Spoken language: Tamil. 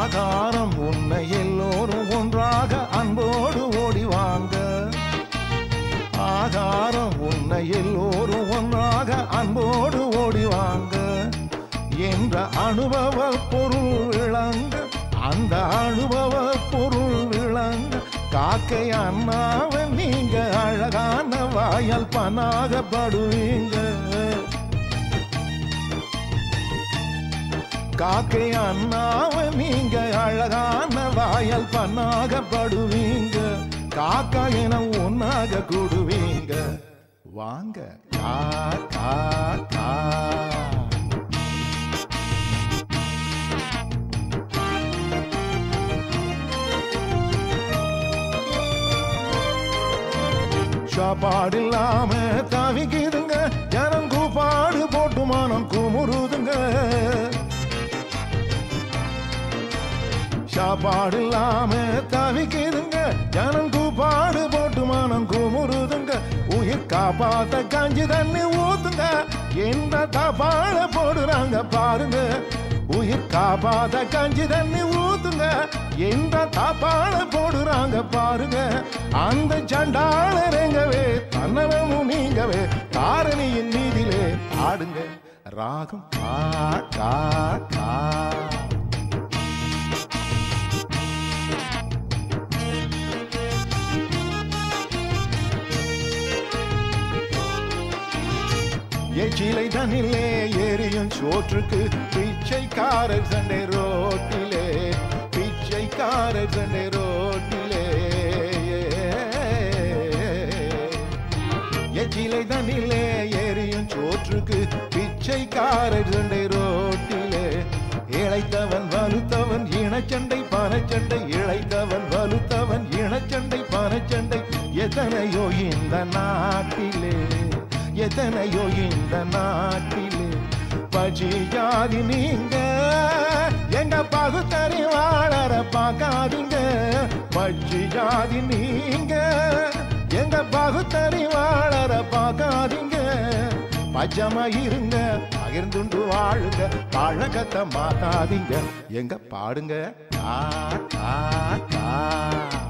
ஆகாரம் உன்னை எல்லோரும் ஒன்றாக அன்போடு ஓடி வாங்க ஆகாரம் உன்னை எல்லோரும் ஒன்றாக அன்போடு ஓடி வாங்க என்ற அனுபவ பொருள் விளங்க அந்த அனுபவ பொருள் விளங்க காக்கை அண்ணாவன் நீங்க அழகான வாயால் பனாகப்படுவீங்க காக்கை அண்ணாவன் நீங்க அழகான வாயால் பன்னாகப்படுவீங்க காக்கா என ஒன்னாக கூடுவீங்க வாங்க கா கா கா சாப்பாடு இல்லாம தவிக்குதுங்க ஜனம் கூப்பாடு போட்டு மானம் குமுறுதுங்க சாப்பாடு இல்லாம தவிக்குதுங்க ஜனம் கூப்பாடு போட்டு மானம் குமுறுதுங்க உயிர் காப்பாத்த கஞ்சி தண்ணி ஊத்துங்க எந்த தபால போடுறாங்க பாருங்க உயிர் காப்பாத்த கஞ்சி தண்ணி ஊத்துங்க எந்த தபால போடுறாங்க பாருங்க அந்த சண்டாளரங்கவே தன்னவமும் நீங்கவே தாரணியின் நீதிலே ஆடுங்க ராகம் கா கா கா எச்சிலை தனிலே எரியும் சோற்றுக்கு பிச்சைக்காரர் சண்டை ரோட்டிலே பிச்சைக்காரர் சண்டை ரோட்டிலே எச்சிலை தனிலே எரியும் சோற்றுக்கு பிச்சைக்காரர் சண்டை ரோட்டிலே இழைத்தவன் வலுத்தவன் இனச்சண்டை பனச்சண்டை இழைத்தவன் வலுத்தவன் இனச்சண்டை பனச்சண்டை எத்தனையோ இந்த நாட்டிலே எத்தனையோ இந்த நாட்டிலே பஜி ஜாதி நீங்க எங்க பகுத்தறிவாளர பார்க்காதீங்க பஜ்ஜி ஜாதி நீங்க எங்க பகுத்தறிவாளர பார்க்காதீங்க பச்சமா இருங்க பகிர்ந்துண்டு வாழுங்க பழக்கத்தை மாத்தாதீங்க எங்க பாடுங்க கா கா கா